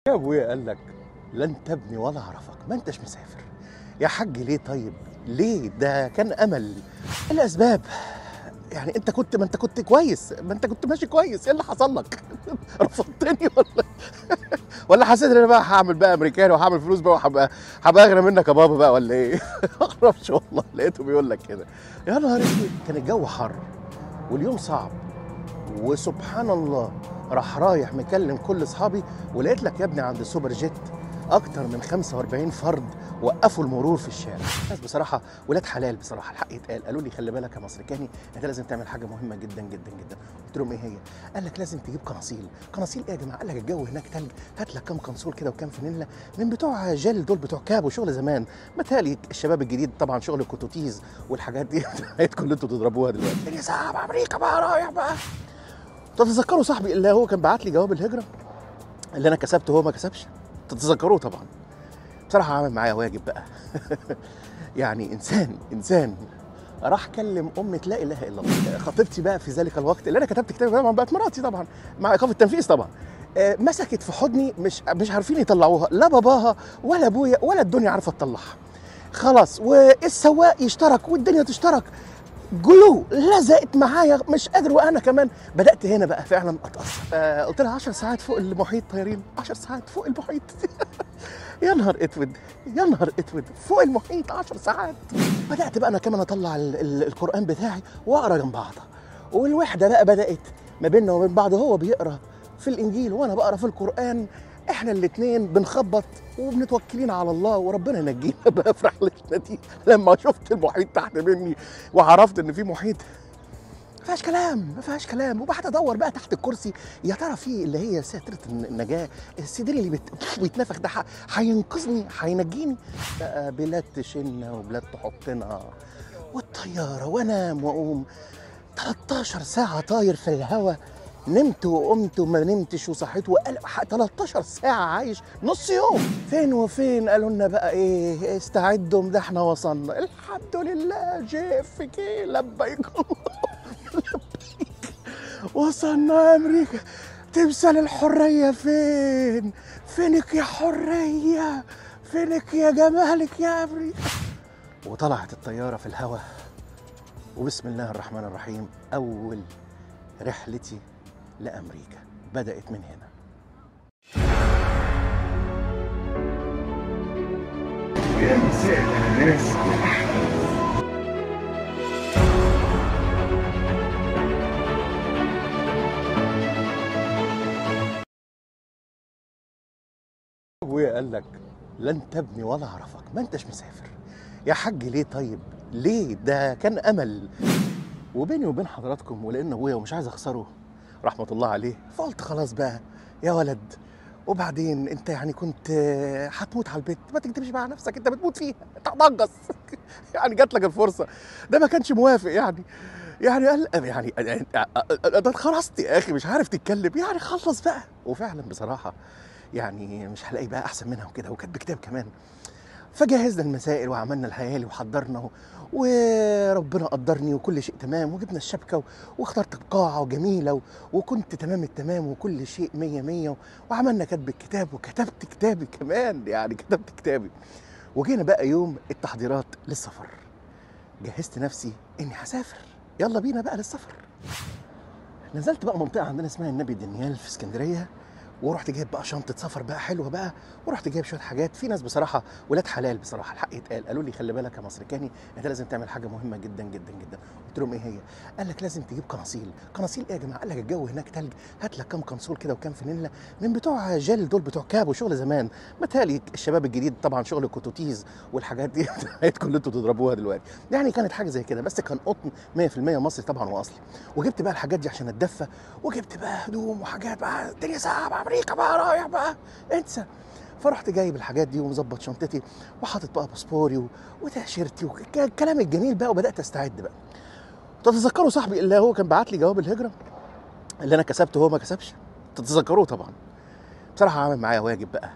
يا ابويا قال لك لن تبني ولا اعرفك ما انتش مسافر يا حاج ليه طيب ليه ده كان امل الاسباب يعني انت كنت ما انت كنت كويس ما انت كنت ماشي كويس ايه اللي حصل لك رفضتني ولا ولا حسيت ان انا بقى هعمل بقى امريكاني وهعمل فلوس بقى وهبقى هبقى اغنى منك يا بابا بقى ولا ايه ما اعرفش والله لقيته بيقول لك كده يا نهار اسود كان الجو حر واليوم صعب وسبحان الله راح رايح مكلم كل اصحابي ولقيت لك يا ابني عند السوبر جيت اكتر من 45 فرد وقفوا المرور في الشارع ناس بصراحه ولاد حلال بصراحه الحق يتقال قالوا لي خلي بالك يا مصريكاني انت لازم تعمل حاجه مهمه جدا جدا جدا قلت لهم ايه هي قال لك لازم تجيب قناصيل قناصيل ايه يا جماعه قال لك الجو هناك تلج هات لك كام قنصول كده وكام فانيلا من بتوع جل دول بتوع كاب وشغل زمان متهيألي الشباب الجديد طبعا شغل الكوتوتيز والحاجات دي هيتكم اللي انتوا تضربوها دلوقتي الدنيا صعب امريكا بقى رايح بقى تتذكروا صاحبي اللي هو كان بعت لي جواب الهجره اللي انا كسبته وهو ما كسبش تتذكروه طبعا بصراحه عامل معايا واجب بقى يعني انسان انسان راح كلم امة لا اله الا الله خطيبتي بقى في ذلك الوقت اللي انا كتبت كتابي طبعا بقت مراتي طبعا مع ايقاف التنفيذ طبعا آه، مسكت في حضني مش مش عارفين يطلعوها لا باباها ولا ابويا ولا الدنيا عارفه تطلعها خلاص والسواق يشترك والدنيا تشترك جلو لزقت معايا مش قادر وانا كمان بدات هنا بقى فعلا اتاثر آه قلت لها 10 ساعات فوق المحيط طايرين 10 ساعات فوق المحيط يا نهار اسود يا نهار اسود فوق المحيط 10 ساعات بدات بقى انا كمان اطلع ال ال القران بتاعي واقرا جنب بعضها والوحده بقى بدات ما بيننا وبين بعض هو بيقرا في الانجيل وانا بقرا في القران احنا الاثنين بنخبط وبنتوكلين على الله وربنا ينجينا بقى في رحلتنا دي لما شفت المحيط تحت مني وعرفت ان في محيط ما فيهاش كلام ما فيهاش كلام وبعد ادور بقى تحت الكرسي يا ترى في اللي هي ساتره النجاه السدير اللي بيت... بيتنفخ ده ح- هينقذني هينجيني بقى بلاد تشيلنا وبلاد تحطنا والطياره وانام واقوم 13 ساعه طاير في الهوا نمت وقمت وما نمتش وصحيت وقال 13 ساعة عايش نص يوم فين وفين قالوا لنا بقى ايه استعدوا ده احنا وصلنا الحمد لله جي اف كي لبيك لبيك وصلنا امريكا تمثال الحرية فين فينك يا حرية فينك يا جمالك يا امريكا وطلعت الطيارة في الهواء وبسم الله الرحمن الرحيم أول رحلتي لأمريكا بدأت من هنا يا مساء الناس والأحلام ابويا قال لك لن تبني ولا اعرفك ما انتش مسافر يا حاج ليه طيب ليه ده كان امل وبيني وبين حضراتكم ولان ابويا ومش عايز اخسره رحمه الله عليه فقلت خلاص بقى يا ولد وبعدين انت يعني كنت آه، هتموت على البيت ما تكتبش بقى على نفسك انت بتموت فيها انت هتنقص يعني جات لك الفرصه ده ما كانش موافق يعني يعني قال يعني يعني- ده اتخرست يا اخي مش عارف تتكلم يعني خلص بقى وفعلا بصراحه يعني مش هلاقي بقى احسن منها وكده وكاتب كتاب كمان فجهزنا المسائل وعملنا الهيالي وحضرنا و- وربنا قدرني وكل شيء تمام وجبنا الشبكه و- واخترت القاعه وجميله و- وكنت تمام التمام وكل شيء مية مية وعملنا كتب الكتاب وكتبت كتابي كمان يعني كتبت كتابي وجينا بقى يوم التحضيرات للسفر جهزت نفسي اني هسافر يلا بينا بقى للسفر نزلت بقى منطقه عندنا اسمها النبي دانيال في اسكندريه ورحت جايب بقى شنطه سفر بقى حلوه بقى ورحت جايب شويه حاجات في ناس بصراحه ولاد حلال بصراحه الحق يتقال قالوا لي خلي بالك يا مصريكاني انت لازم تعمل حاجه مهمه جدا جدا جدا قلت لهم ايه هي قال لك لازم تجيب قناصيل قناصيل ايه يا جماعه قال لك الجو هناك تلج هات لك كام قنصول كده وكام فانيلا من بتوع جل دول بتوع كاب وشغل زمان متهيألي الشباب الجديد طبعا شغل الكوتوتيز والحاجات دي هيتكم اللي انتوا تضربوها دلوقتي يعني كانت حاجه زي كده بس كان قطن 100% مصري طبعا واصلي وجبت بقى الحاجات دي عشان اتدفى وجبت بقى هدوم وحاجات بقى الدنيا صعبه امريكا بقى رايح بقى انسى فرحت جايب الحاجات دي ومظبط شنطتي وحاطط بقى باسبوري و- وتاشيرتي والكلام الجميل بقى وبدات استعد بقى تتذكروا صاحبي اللي هو كان بعت لي جواب الهجره اللي انا كسبته وهو ما كسبش تتذكروه طبعا بصراحه عامل معايا واجب بقى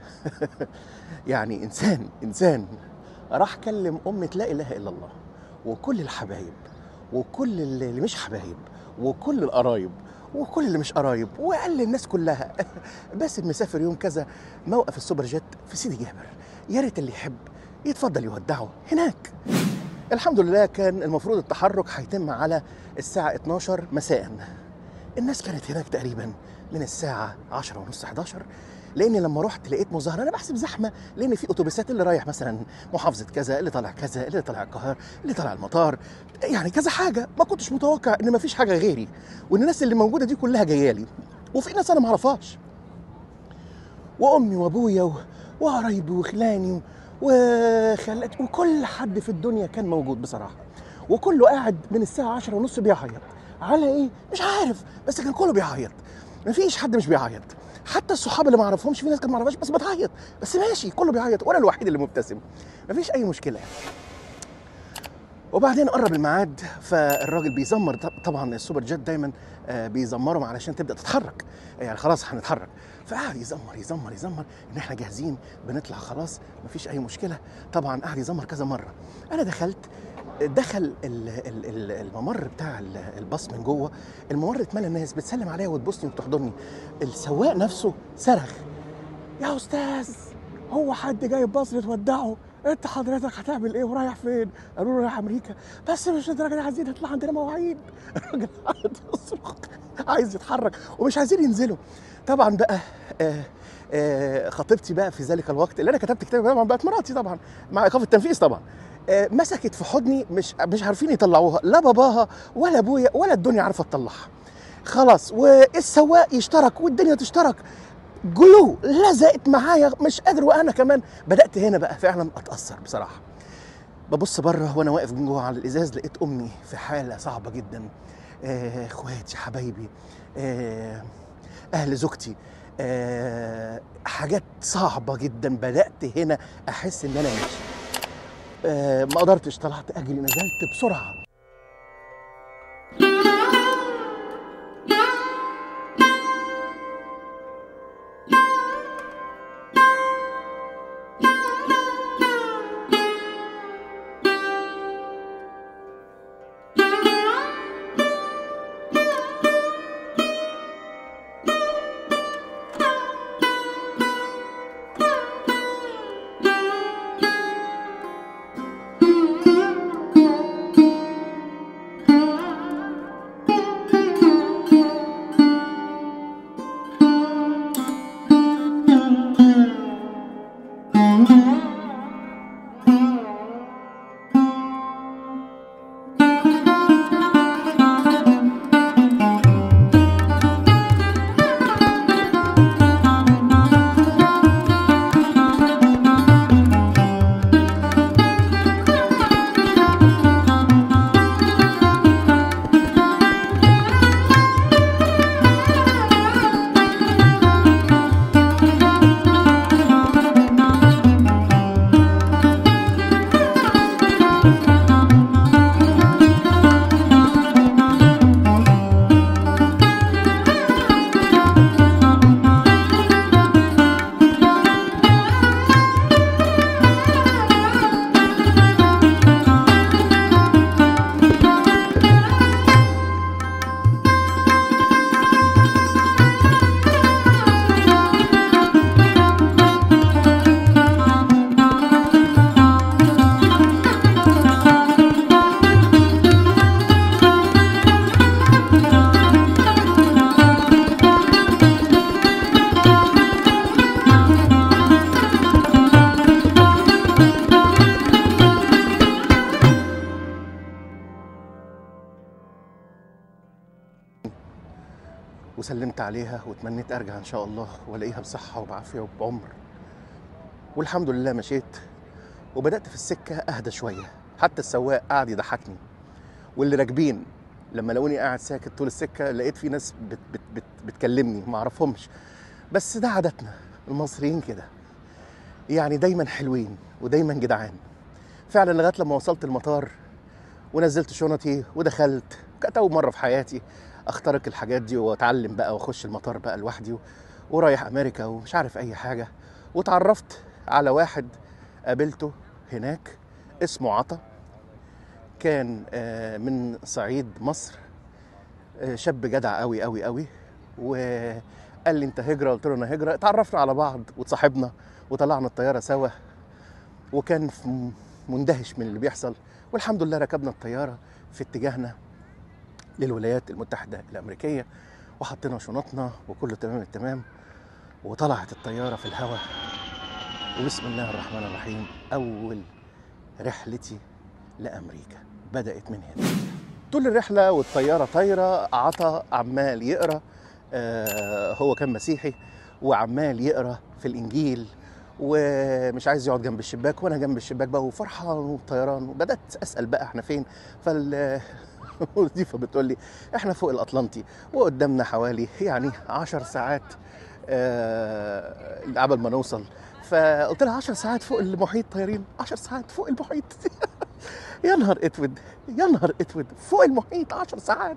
يعني انسان انسان راح كلم امه لا اله الا الله وكل الحبايب وكل اللي مش حبايب وكل القرايب وكل اللي مش قرايب وقال للناس كلها باسم مسافر يوم كذا موقف السوبر جيت في سيدي جابر يا ريت اللي يحب يتفضل يودعه هناك الحمد لله كان المفروض التحرك هيتم على الساعة 12 مساء الناس كانت هناك تقريبا من الساعة 10 ونص 11 لاني لما رحت لقيت مظاهره انا بحسب زحمه لان في اتوبيسات اللي رايح مثلا محافظه كذا اللي طالع كذا اللي طالع القاهره اللي طالع المطار يعني كذا حاجه ما كنتش متوقع ان ما فيش حاجه غيري وان الناس اللي موجوده دي كلها جايه لي وفي ناس انا ما اعرفهاش وامي وابويا و- وقرايبي وخلاني وخالاتي وكل حد في الدنيا كان موجود بصراحه وكله قاعد من الساعه 10 ونص بيعيط على ايه مش عارف بس كان كله بيعيط مفيش حد مش بيعيط حتى الصحاب اللي ما اعرفهمش في ناس كانت ما اعرفهاش بس بتعيط بس ماشي كله بيعيط وانا الوحيد اللي مبتسم مفيش اي مشكله وبعدين قرب الميعاد فالراجل بيزمر طب- طبعا السوبر جيت دايما آه، بيزمرهم علشان تبدا تتحرك يعني خلاص هنتحرك فقعد يزمر يزمر يزمر ان احنا جاهزين بنطلع خلاص مفيش اي مشكله طبعا قعد يزمر كذا مره انا دخلت دخل ال- ال- ال- الممر بتاع ال- الباص من جوه الممر اتملى الناس بتسلم عليا وتبوسني وتحضني السواق نفسه صرخ يا استاذ هو حد جايب باص يتودعه انت حضرتك هتعمل ايه ورايح فين؟ قالوا له رايح امريكا بس مش لدرجه دي عايزين نطلع عندنا مواعيد الراجل قاعد يصرخ عايز يتحرك ومش عايزين ينزلوا طبعا بقى آه آه خطيبتي بقى في ذلك الوقت اللي انا كتبت كتاب طبعا بقت مراتي طبعا مع ايقاف التنفيذ طبعا آه مسكت في حضني مش مش عارفين يطلعوها لا باباها ولا ابويا ولا الدنيا عارفه تطلعها خلاص والسواق يشترك والدنيا تشترك جلو لزقت معايا مش قادر وانا كمان بدات هنا بقى فعلا اتاثر بصراحه ببص بره وانا واقف من جوه على الازاز لقيت امي في حاله صعبه جدا آه، اخواتي حبايبي آه، اهل زوجتي آه، حاجات صعبه جدا بدات هنا احس ان انا ماشي آه، ما قدرتش طلعت اجري نزلت بسرعه وسلمت عليها وتمنيت ارجع ان شاء الله والاقيها بصحه وبعافيه وبعمر والحمد لله مشيت وبدات في السكه اهدى شويه حتى السواق قعد يضحكني واللي راكبين لما لقوني قاعد ساكت طول السكه لقيت في ناس بت بت بت بتكلمني ما اعرفهمش بس ده عادتنا المصريين كده يعني دايما حلوين ودايما جدعان فعلا لغايه لما وصلت المطار ونزلت شنطي ودخلت كانت اول مره في حياتي اخترق الحاجات دي واتعلم بقى واخش المطار بقى لوحدي و- ورايح امريكا ومش عارف اي حاجه واتعرفت على واحد قابلته هناك اسمه عطا كان آه، من صعيد مصر آه، شاب جدع قوي قوي قوي وقال لي انت هجره قلت له انا هجره اتعرفنا على بعض وتصاحبنا وطلعنا الطياره سوا وكان في م- مندهش من اللي بيحصل والحمد لله ركبنا الطياره في اتجاهنا للولايات المتحده الامريكيه وحطينا شنطنا وكله تمام التمام وطلعت الطياره في الهواء وبسم الله الرحمن الرحيم اول رحلتي لامريكا بدات من هنا طول الرحله والطياره طايره عطا عمال يقرا آه هو كان مسيحي وعمال يقرا في الانجيل ومش عايز يقعد جنب الشباك وانا جنب الشباك بقى وفرحان وطيران وبدات اسال بقى احنا فين فال المضيفه بتقول لي احنا فوق الاطلنطي وقدامنا حوالي يعني عشر ساعات آه قبل ما نوصل فقلت لها 10 ساعات فوق المحيط طايرين 10 ساعات فوق المحيط يا نهار اسود يا نهار اسود فوق المحيط 10 ساعات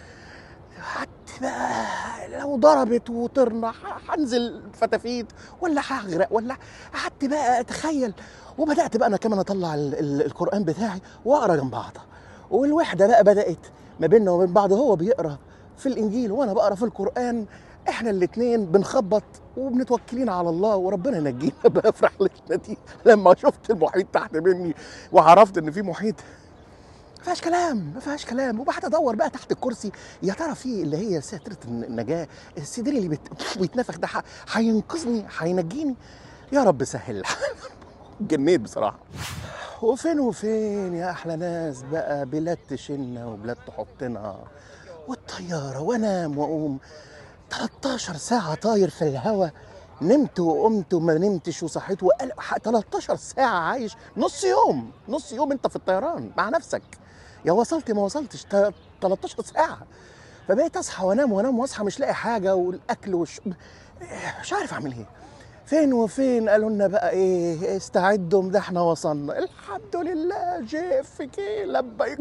حتى بقى لو ضربت وطرنا ح- هنزل فتافيت ولا هغرق ولا قعدت بقى اتخيل وبدات بقى انا كمان اطلع ال- ال- القران بتاعي واقرا جنب بعضها والوحده بقى بدات ما بيننا وبين بعض هو بيقرا في الانجيل وانا بقرا في القران احنا الاتنين بنخبط وبنتوكلين على الله وربنا ينجينا بقى في رحلتنا دي لما شفت المحيط تحت مني وعرفت ان في محيط ما فيهاش كلام ما فيهاش كلام وبعد ادور بقى تحت الكرسي يا ترى في اللي هي ستره النجاه السدير اللي بيت- بيتنفخ ده ح- هينقذني هينجيني يا رب سهل جنيت بصراحه وفين وفين يا احلى ناس بقى بلاد تشيلنا وبلاد تحطنا والطياره وانام واقوم 13 ساعه طاير في الهوا نمت وقمت وما نمتش وصحيت وقال 13 ساعه عايش نص يوم نص يوم انت في الطيران مع نفسك يا وصلت ما وصلتش تا- 13 ساعه فبقيت اصحى وانام وانام واصحى مش لاقي حاجه والاكل والش... مش عارف اعمل ايه فين وفين قالوا لنا بقى ايه استعدوا ده احنا وصلنا الحمد لله جي اف كي لبيك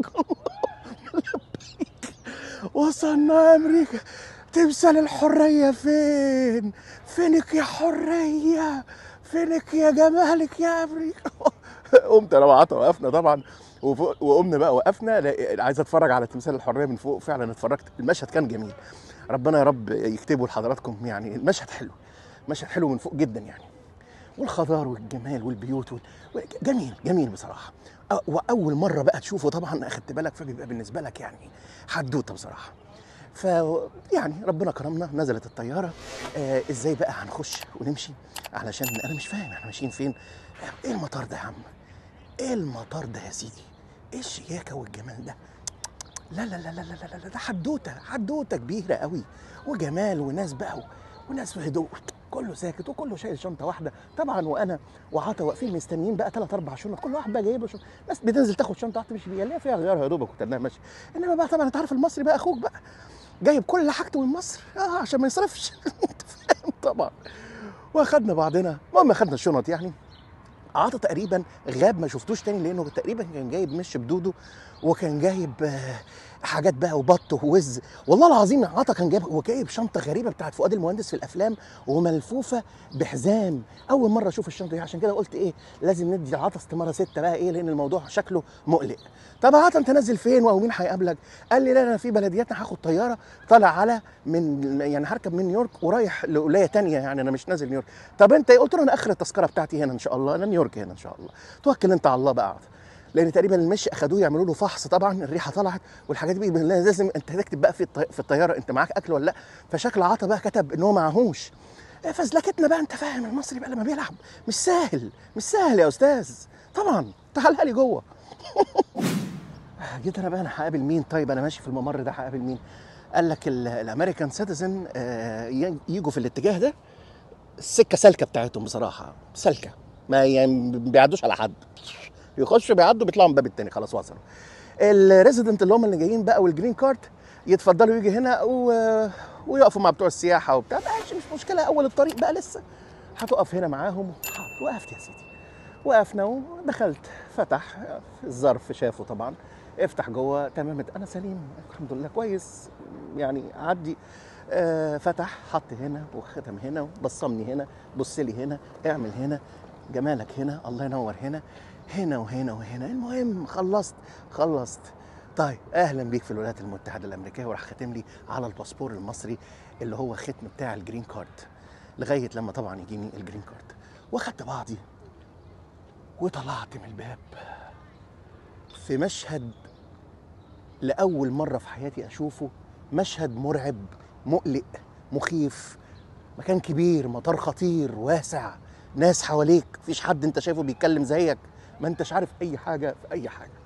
لبيك وصلنا امريكا تمثال الحريه فين فينك يا حريه فينك يا جمالك يا امريكا قمت انا وعطا وقفنا طبعا وفوق- وقمنا بقى وقفنا لا- عايز اتفرج على تمثال الحريه من فوق فعلا اتفرجت المشهد كان جميل ربنا يا رب يكتبه لحضراتكم يعني المشهد حلو مشهد حلو من فوق جدا يعني والخضار والجمال والبيوت وال... جميل جميل بصراحه أ- واول مره بقى تشوفه طبعا اخدت بالك فبيبقى بالنسبه لك يعني حدوته بصراحه ف يعني ربنا كرمنا نزلت الطياره آه ازاي بقى هنخش ونمشي علشان انا مش فاهم احنا ماشيين فين ايه المطار ده يا عم ايه المطار ده يا سيدي ايه الشياكه والجمال ده لا لا لا لا لا لا, لا ده حدوته حدوته كبيره قوي وجمال وناس بقى وناس في هدوء كله ساكت وكله شايل شنطه واحده طبعا وانا وعطا واقفين مستنيين بقى ثلاث اربع شنط كل واحد بقى جايب له شنطه ناس بتنزل تاخد شنطه واحده مش بيها ليه فيها غيارها يا دوبك وتنها ماشي انما بقى طبعا انت عارف المصري بقى اخوك بقى جايب كل حاجته من مصر اه عشان ما يصرفش انت فاهم طبعا واخدنا بعضنا المهم اخدنا الشنط يعني عطا تقريبا غاب ما شفتوش تاني لانه تقريبا كان جايب مش بدوده وكان جايب آه، حاجات بقى وبط ووز والله العظيم عطا كان جايب وجايب شنطه غريبه بتاعت فؤاد المهندس في الافلام وملفوفه بحزام اول مره اشوف الشنطه دي عشان كده قلت ايه لازم ندي عطا استماره سته بقى ايه لان الموضوع شكله مقلق طب عطا انت نازل فين ومين هيقابلك قال لي لا انا في بلدياتنا هاخد طياره طالع على من يعني هركب من نيويورك ورايح لولايه تانية يعني انا مش نازل نيويورك طب انت إيه؟ قلت له انا اخر التذكره بتاعتي هنا ان شاء الله انا نيويورك هنا ان شاء الله توكل انت على الله بقى عطا لان تقريبا المشي اخدوه يعملوا له فحص طبعا الريحه طلعت والحاجات دي لازم انت تكتب بقى في الطي- في الطياره انت معاك اكل ولا لا فشكل عطا بقى كتب ان هو معهوش فزلكتنا بقى انت فاهم المصري بقى لما بيلعب مش سهل مش سهل يا استاذ طبعا تعالها لي جوه جيت انا بقى انا هقابل مين طيب انا ماشي في الممر ده هقابل مين قال لك ال- الامريكان سيتيزن يجوا في الاتجاه ده السكه سالكه بتاعتهم بصراحه سالكه ما يعني ما بيعدوش على حد يخشوا بيعدوا بيطلعوا من الباب التاني خلاص وصلوا الريزيدنت اللي هم اللي جايين بقى والجرين كارد يتفضلوا يجي هنا و... ويقفوا مع بتوع السياحه وبتاع ماشي مش مشكله اول الطريق بقى لسه هتقف هنا معاهم حاضر. وقفت يا سيدي وقفنا ودخلت فتح الظرف شافه طبعا افتح جوه تمام انا سليم الحمد لله كويس يعني عدي آه فتح حط هنا وختم هنا وبصمني هنا بص لي هنا اعمل هنا جمالك هنا الله ينور هنا هنا وهنا وهنا المهم خلصت خلصت طيب اهلا بيك في الولايات المتحده الامريكيه وراح خاتم لي على الباسبور المصري اللي هو ختم بتاع الجرين كارد لغايه لما طبعا يجيني الجرين كارد واخدت بعضي وطلعت من الباب في مشهد لاول مره في حياتي اشوفه مشهد مرعب مقلق مخيف مكان كبير مطار خطير واسع ناس حواليك مفيش حد انت شايفه بيتكلم زيك ما انتش عارف اي حاجه في اي حاجه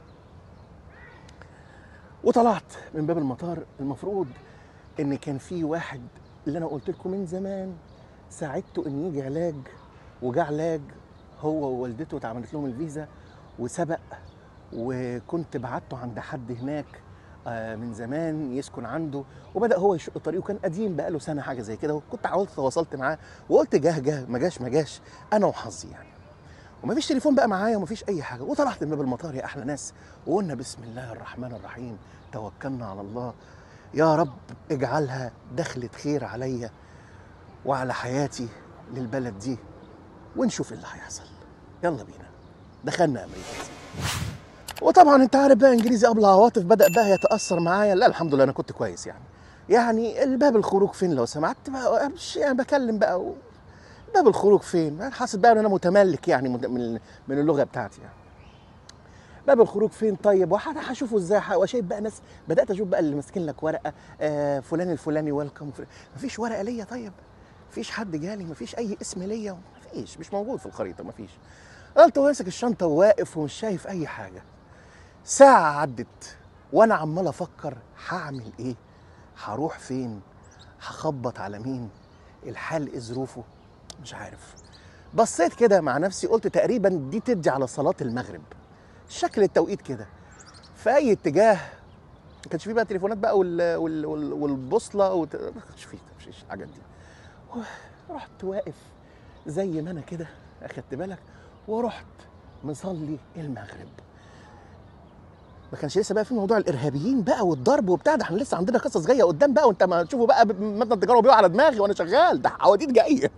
وطلعت من باب المطار المفروض ان كان في واحد اللي انا قلت لكم من زمان ساعدته ان يجي علاج وجا علاج هو ووالدته اتعملت لهم الفيزا وسبق وكنت بعته عند حد هناك آه، من زمان يسكن عنده وبدا هو يشق طريقه كان قديم بقاله سنه حاجه زي كده وكنت حاولت تواصلت معاه وقلت جه جه ما جاش ما جاش انا وحظي يعني ومفيش تليفون بقى معايا ومفيش اي حاجه وطلعت من باب المطار يا احلى ناس وقلنا بسم الله الرحمن الرحيم توكلنا على الله يا رب اجعلها دخلة خير عليا وعلى حياتي للبلد دي ونشوف اللي هيحصل يلا بينا دخلنا امريكا وطبعا انت عارف بقى انجليزي قبل عواطف بدا بقى يتاثر معايا لا الحمد لله انا كنت كويس يعني يعني الباب الخروج فين لو سمعت بقى مش يعني بكلم بقى و... باب الخروج فين انا حاسس بقى ان انا متملك يعني من من- من اللغه بتاعتي يعني باب الخروج فين طيب وح- هشوفه ازاي ح- وشايف بقى ناس بدات اشوف بقى اللي ماسكين لك ورقه آه فلان الفلاني ويلكم مفيش ورقه ليا طيب مفيش حد جالي مفيش اي اسم ليا مفيش مش موجود في الخريطه مفيش قلت ماسك الشنطه وواقف ومش شايف اي حاجه ساعه عدت وانا عمال افكر هعمل ايه هروح فين هخبط على مين الحال ايه ظروفه مش عارف بصيت كده مع نفسي قلت تقريبا دي تدي على صلاه المغرب شكل التوقيت كده في اي اتجاه ما كانش فيه بقى تليفونات بقى وال... وال... وال... والبوصله وت... ما كانش فيه مفيش الحاجات دي رحت واقف زي ما انا كده اخدت بالك ورحت مصلي المغرب ما كانش لسه بقى في موضوع الارهابيين بقى والضرب وبتاع ده احنا لسه عندنا قصص جايه قدام بقى وانت ما تشوفوا بقى مبنى التجاره بيقع على دماغي وانا شغال ده حواديت جايه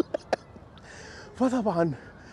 فطبعا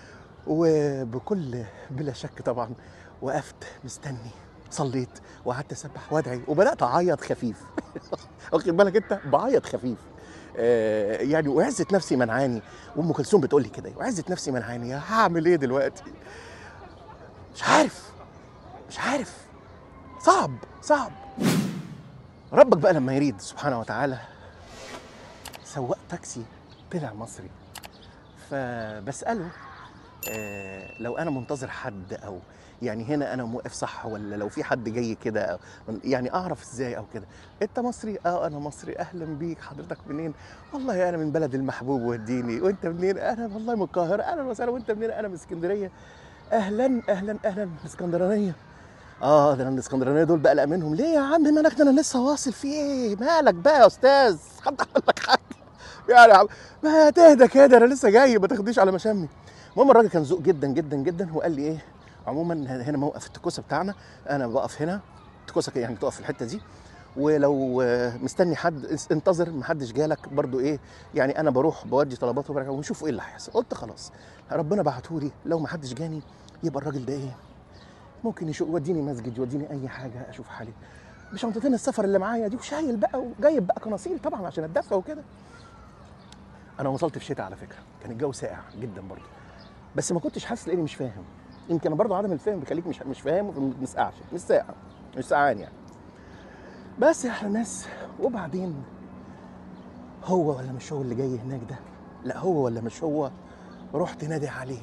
وبكل بلا شك طبعا وقفت مستني صليت وقعدت اسبح وادعي وبدات اعيط خفيف واخد بالك انت بعيط خفيف آه يعني وعزه نفسي منعاني وام كلثوم بتقول لي كده وعزه نفسي منعاني يا هعمل ايه دلوقتي مش عارف مش عارف صعب صعب ربك بقى لما يريد سبحانه وتعالى سواق تاكسي طلع مصري فبساله آه، لو انا منتظر حد او يعني هنا انا موقف صح ولا لو في حد جاي كده أو يعني اعرف ازاي او كده انت مصري اه انا مصري اهلا بيك حضرتك منين والله انا من بلد المحبوب وديني وانت منين انا والله من القاهره اهلا وسهلا وانت منين انا من اسكندريه اهلا اهلا اهلا من اسكندرانيه اه ده انا من الاسكندرانيه دول بقلق منهم ليه يا عم مالك ده انا لسه واصل في ايه مالك بقى يا استاذ حد عمل لك حاجه يعني يا عم ما تهدى كده انا لسه جاي ما تاخديش على مشامي المهم الراجل كان ذوق جدا جدا جدا وقال لي ايه عموما هنا موقف التكوسه بتاعنا انا بقف هنا التكوسه يعني بتقف في الحته دي ولو آه، مستني حد اس- انتظر ما حدش جالك برضو ايه يعني انا بروح بودي طلبات وبرجع ونشوف ايه اللي هيحصل قلت خلاص ربنا بعتهولي لو ما حدش جاني يبقى الراجل ده ايه ممكن يشوف يوديني مسجد يوديني اي حاجه اشوف حالي بشنطتين السفر اللي معايا دي وشايل بقى وجايب بقى قناصير طبعا عشان اتدفى وكده انا وصلت في شتاء على فكره كان الجو ساقع جدا برضه بس ما كنتش حاسس لاني مش فاهم يمكن برضه عدم الفهم بيخليك مش مش فاهم وما تسقعش مش ساقع مش سقعان يعني بس يا احلى ناس وبعدين هو ولا مش هو اللي جاي هناك ده لا هو ولا مش هو رحت نادي عليه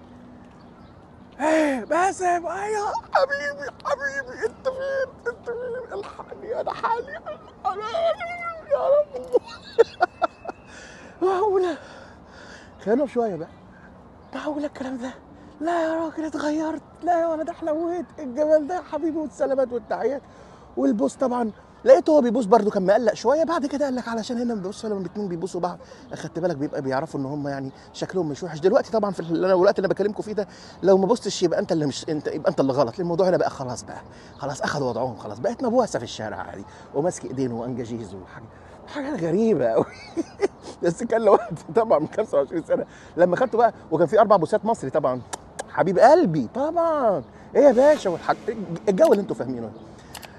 ايه باسم ايوه حبيبي حبيبي انت فين انت فين الحقني انا حالي انا يا رب معقولة خلينا شوية بقى معقولة الكلام ده لا يا راجل اتغيرت لا يا ولد حلويت الجمال ده يا حبيبي والسلامات والتحيات والبوس طبعا لقيته هو بيبوس برده كان مقلق شويه بعد كده قال لك علشان هنا بيبصوا لما الاتنين بيبوسوا بعض اخدت بالك بيبقى بيعرفوا ان هم يعني شكلهم مش وحش دلوقتي طبعا في ال- أنا- الوقت اللي انا بكلمكم فيه ده لو ما بوستش يبقى انت اللي مش انت يبقى انت اللي غلط لأن الموضوع هنا بقى خلاص بقى خلاص اخذوا وضعهم خلاص بقت مبوسه في الشارع عادي وماسك ايدين وانجاجيز وحاجه حاجات غريبه قوي بس كان لوقت طبعا من 25 سنه لما خدته بقى وكان في اربع بوسات مصري طبعا حبيب قلبي طبعا ايه يا باشا والحاج الجو اللي انتوا فاهمينه ده.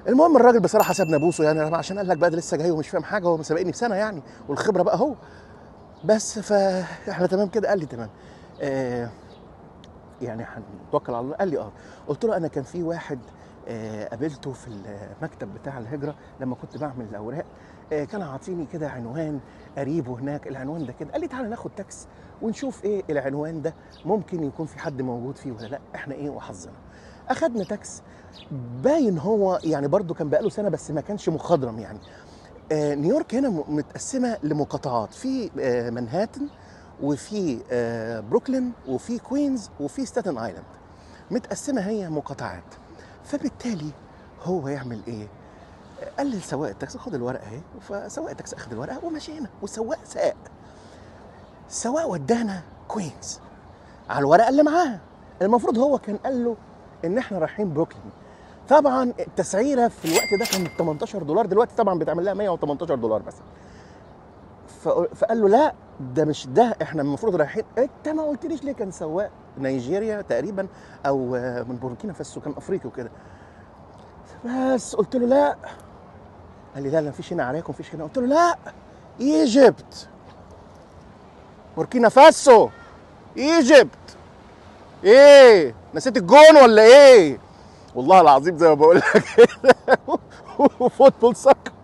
المهم الراجل بصراحه سابنا بوسه يعني عشان قال لك بقى ده لسه جاي ومش فاهم حاجه هو مسابقني بسنه يعني والخبره بقى هو بس فاحنا تمام كده قال لي تمام آه يعني هنتوكل على الله قال لي اه قلت له انا كان في واحد آه قابلته في المكتب بتاع الهجره لما كنت بعمل الاوراق آه كان عاطيني كده عنوان قريبه هناك العنوان ده كده قال لي تعالى ناخد تاكس ونشوف ايه العنوان ده ممكن يكون في حد موجود فيه ولا لا احنا ايه وحظنا اخدنا تاكس باين هو يعني برضو كان بقاله سنه بس ما كانش مخضرم يعني آه نيويورك هنا م- متقسمه لمقاطعات في آه منهاتن وفي آه بروكلين وفي كوينز وفي ستاتن ايلاند متقسمه هي مقاطعات فبالتالي هو يعمل ايه قال لي لسواق التاكسي خد الورقه اهي فسواق التاكسي اخد الورقه ومشينا والسواق ساق السواق ودانا كوينز على الورقه اللي معاه المفروض هو كان قال له ان احنا رايحين بروكلين طبعا التسعيره في الوقت ده كانت 18 دولار دلوقتي طبعا بتعمل لها 118 دولار مثلا ف- فقال له لا ده مش ده احنا المفروض رايحين انت ما قلتليش ليه كان سواق نيجيريا تقريبا او آه، من بوركينا فاسو كان افريقي وكده بس قلت له لا قال لي لا لا مفيش هنا عليكم مفيش هنا قلت له لا ايجيبت بوركينا فاسو ايجيبت ايه نسيت الجون ولا ايه والله العظيم زي ما بقول لك كده فوتبول سكر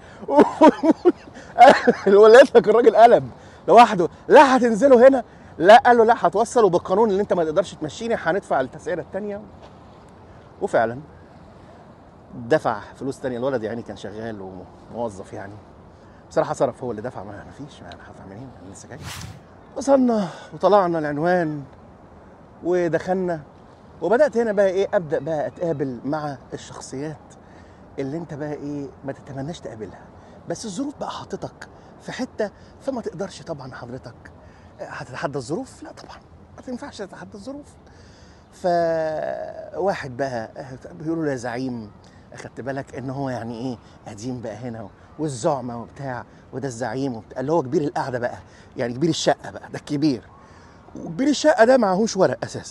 لقيت لك الراجل قلب لوحده لا هتنزلوا هنا لا قال له لا هتوصل وبالقانون اللي انت ما تقدرش تمشيني هندفع التسعيره الثانيه وفعلا دفع فلوس تانية الولد يعني كان شغال وموظف يعني بصراحه صرف هو اللي دفع ما فيش ما انا هدفع منين انا لسه جاي وصلنا وطلعنا العنوان ودخلنا وبدات هنا بقى ايه ابدا بقى اتقابل مع الشخصيات اللي انت بقى ايه ما تتمناش تقابلها بس الظروف بقى حاططك في حته فما تقدرش طبعا حضرتك هتتحدى الظروف لا طبعا ما تنفعش تتحدى الظروف فواحد بقى بيقولوا له يا زعيم اخدت بالك ان هو يعني ايه قديم بقى هنا والزعمه وبتاع وده الزعيم وبتاع اللي هو كبير القعده بقى يعني كبير الشقه بقى ده الكبير وكبير الشقه ده معهوش ورق اساسا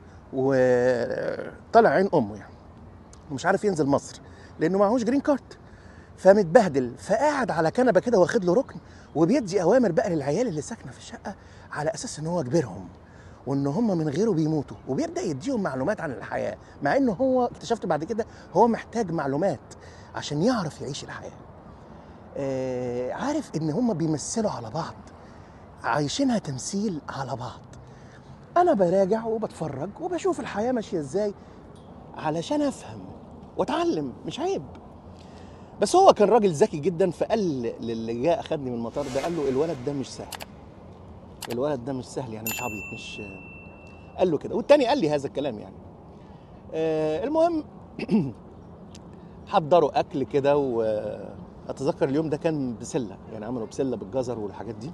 وطلع عين امه يعني ومش عارف ينزل مصر لانه معهوش جرين كارد فمتبهدل فقاعد على كنبه كده واخد له ركن وبيدي اوامر بقى للعيال اللي ساكنه في الشقه على اساس ان هو كبيرهم وان هم من غيره بيموتوا وبيبدا يديهم معلومات عن الحياه مع انه هو اكتشفت بعد كده هو محتاج معلومات عشان يعرف يعيش الحياه آه عارف ان هم بيمثلوا على بعض عايشينها تمثيل على بعض انا براجع وبتفرج وبشوف الحياه ماشيه ازاي علشان افهم واتعلم مش عيب بس هو كان راجل ذكي جدا فقال للي جاء اخدني من المطار ده قال له الولد ده مش سهل الولد ده مش سهل يعني مش عبيط مش قال له كده والتاني قال لي هذا الكلام يعني آه المهم حضروا اكل كده واتذكر اليوم ده كان بسله يعني عملوا بسله بالجزر والحاجات دي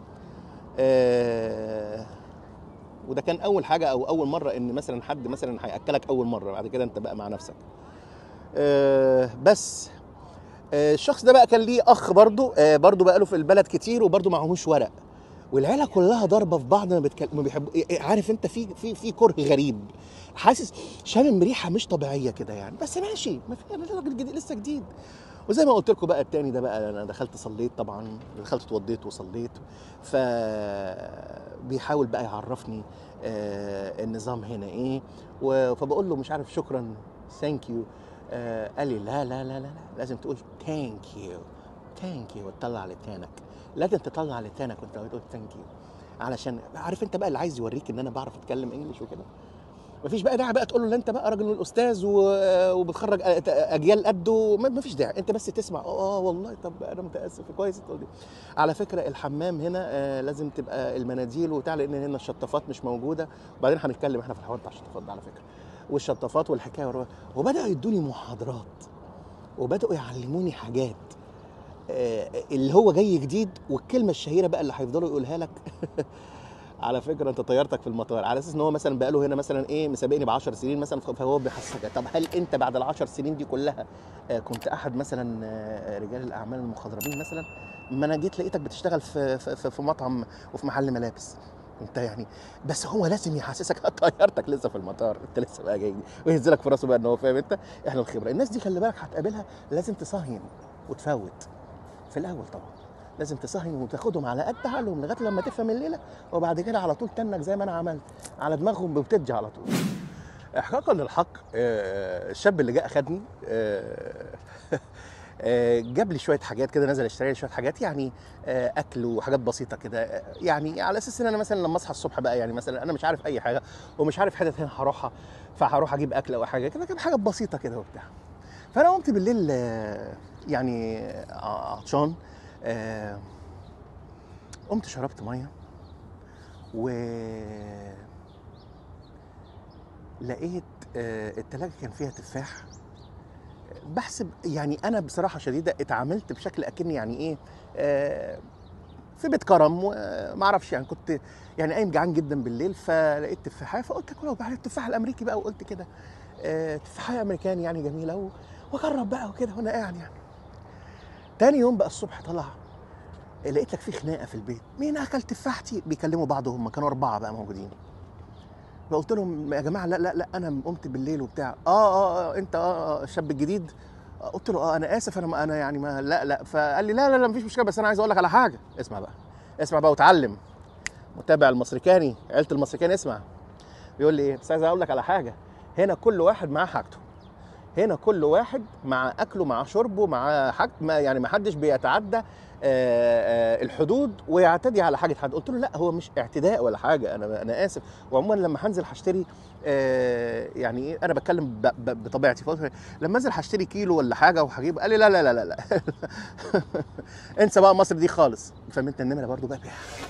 آه وده كان اول حاجه او اول مره ان مثلا حد مثلا هياكلك اول مره بعد كده انت بقى مع نفسك آه بس آه الشخص ده بقى كان ليه اخ برضه آه برضه بقى له في البلد كتير وبرضه معهوش ورق والعيله كلها ضاربه في بعض ما بتكلم ما بيحبوا عارف انت في في في كره غريب حاسس شامم ريحه مش طبيعيه كده يعني بس ماشي ما في انا راجل جديد لسه جديد وزي ما قلت لكم بقى التاني ده بقى انا دخلت صليت طبعا دخلت اتوضيت وصليت ف بيحاول بقى يعرفني آه النظام هنا ايه و- فبقول له مش عارف شكرا ثانك يو آه قال لي لا لا لا لا لا لازم تقول ثانك يو ثانك يو وتطلع لسانك لازم تطلع لسانك وانت بتقول ثانك يو علشان عارف انت بقى اللي عايز يوريك ان انا بعرف اتكلم انجلش وكده مفيش بقى داعي بقى تقول له لا انت بقى راجل الاستاذ و- وبتخرج أ- اجيال قده ما- مفيش داعي انت بس تسمع اه والله طب انا متاسف كويس تقول لي على فكره الحمام هنا آه، لازم تبقى المناديل وبتاع لان هنا الشطافات مش موجوده وبعدين هنتكلم احنا في الحوار بتاع الشطافات ده على فكره والشطافات والحكايه والرواية. وبداوا يدوني محاضرات وبداوا يعلموني حاجات آه، اللي هو جاي جديد والكلمه الشهيره بقى اللي هيفضلوا يقولها لك على فكره انت طيارتك في المطار على اساس ان هو مثلا بقى له هنا مثلا ايه مسابقني ب 10 سنين مثلا فهو بيحسسك طب هل انت بعد ال 10 سنين دي كلها آه، كنت احد مثلا آه، رجال الاعمال المخضرمين مثلا ما انا جيت لقيتك بتشتغل في في, في- في مطعم وفي محل ملابس انت يعني بس هو لازم يحسسك طيارتك لسه في المطار انت لسه بقى جاي وينزلك في راسه بقى ان هو فاهم انت احنا الخبره الناس دي خلي بالك هتقابلها لازم تصهين وتفوت في الاول طبعا لازم تصهين وتاخدهم على قد عقلهم لغايه لما تفهم الليله وبعد كده على طول تنك زي ما انا عملت على دماغهم وبتدي على طول احقاقا للحق آه، الشاب اللي جه اخدني آه، آه، جاب لي شويه حاجات كده نزل اشتري لي شويه حاجات يعني آه، اكل وحاجات بسيطه كده آه، يعني على اساس ان انا مثلا لما اصحى الصبح بقى يعني مثلا انا مش عارف اي حاجه ومش عارف حتت هنا هروحها فهروح اجيب اكل او حاجه كده كان حاجات بسيطه كده وبتاع فانا قمت بالليل آه، يعني آه، عطشان آه، قمت شربت ميه و لقيت آه، التلاجة كان فيها تفاح بحسب يعني انا بصراحه شديده اتعاملت بشكل اكني يعني ايه آه، في بيت كرم وما اعرفش يعني كنت يعني قايم جعان جدا بالليل فلقيت تفاحه فقلت اكلها وبعدين التفاح الامريكي بقى وقلت كده آه، تفاحه امريكاني يعني جميله و- واجرب بقى وكده وانا قاعد يعني تاني يوم بقى الصبح طلع لقيت لك في خناقه في البيت مين اكل تفاحتي بيكلموا بعض هم كانوا اربعه بقى موجودين فقلت لهم يا جماعه لا لا لا انا قمت بالليل وبتاع اه اه, آه انت اه آه، الشاب الجديد آه، قلت له اه انا اسف انا ما انا يعني ما لا لا فقال لي لا لا لا مفيش مشكله بس انا عايز اقول لك على حاجه اسمع بقى اسمع بقى وتعلم متابع المصريكاني عيله المصريكاني اسمع بيقول لي ايه بس عايز اقول لك على حاجه هنا كل واحد معاه حاجته هنا كل واحد مع اكله مع شربه مع حاجته ما يعني ما حدش بيتعدى آه، آه، الحدود ويعتدي على حاجه حد قلت له لا هو مش اعتداء ولا حاجه انا انا اسف وعموما لما هنزل هشتري آه، يعني ايه انا بتكلم ب- ب- بطبيعتي فقلت له لما انزل هشتري كيلو ولا حاجه وهجيب قال لي لا لا لا لا, لا. انسى بقى مصر دي خالص فهمت النمره برضو بقى